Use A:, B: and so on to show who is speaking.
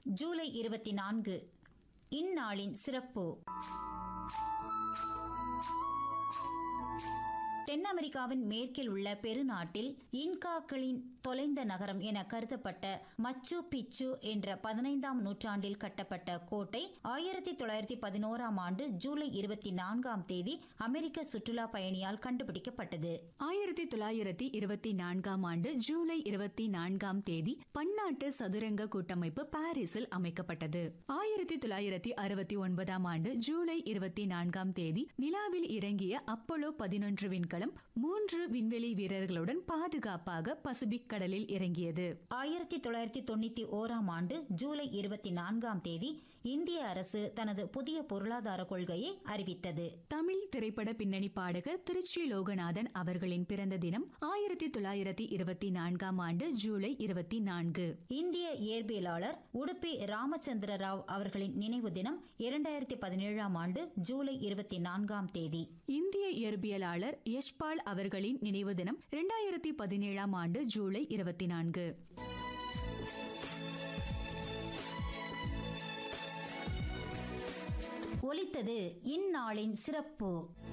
A: ஜூலை இருபத்தி நான்கு இந்நாளின் சிறப்பு தென் அமெரிக்காவின் மேற்கில் உள்ள பெருநாட்டில் இன்காக்களின் தொலைந்த நகரம் என கருதப்பட்ட மச்சு பிச்சு என்ற பதினைந்தாம் நூற்றாண்டில் கட்டப்பட்ட கோட்டை ஆயிரத்தி தொள்ளாயிரத்தி பதினோராம் ஆண்டு ஜூலை இருபத்தி நான்காம் தேதி அமெரிக்க சுற்றுலா பயணியால் கண்டுபிடிக்கப்பட்டது
B: ஆயிரத்தி தொள்ளாயிரத்தி இருபத்தி நான்காம் ஆண்டு ஜூலை இருபத்தி நான்காம் தேதி பன்னாட்டு சதுரங்க கூட்டமைப்பு பாரிஸில் அமைக்கப்பட்டது ஆயிரத்தி தொள்ளாயிரத்தி அறுபத்தி ஒன்பதாம் ஆண்டு ஜூலை இருபத்தி நான்காம் தேதி நிலாவில் இறங்கிய அப்போலோ பதினொன்று விண்கலம் மூன்று விண்வெளி வீரர்களுடன் பாதுகாப்பாக பசிபிக் கடலில் இறங்கியது
A: ஆயிரத்தி தொள்ளாயிரத்தி தொண்ணூத்தி ஓராம் ஆண்டு ஜூலை இருபத்தி நான்காம் தேதி இந்திய அரசு தனது புதிய பொருளாதார கொள்கையை அறிவித்தது
B: தமிழ் திரைப்பட பின்னணி பாடகர் திருச்சி லோகநாதன் அவர்களின் பிறந்த தினம் ஆயிரத்தி தொள்ளாயிரத்தி இருபத்தி நான்காம் ஆண்டு ஜூலை இருபத்தி நான்கு
A: இந்திய இயற்பியலாளர் உடுப்பி ராமச்சந்திர ராவ் அவர்களின் நினைவு தினம் இரண்டாயிரத்தி பதினேழாம் ஆண்டு ஜூலை இருபத்தி நான்காம் தேதி
B: இந்திய இயற்பியலாளர் யஷ்பால் அவர்களின் நினைவு தினம் இரண்டாயிரத்தி பதினேழாம் ஆண்டு ஜூலை இருபத்தி நான்கு
A: ஒலித்தது இந்நாளின் சிறப்பு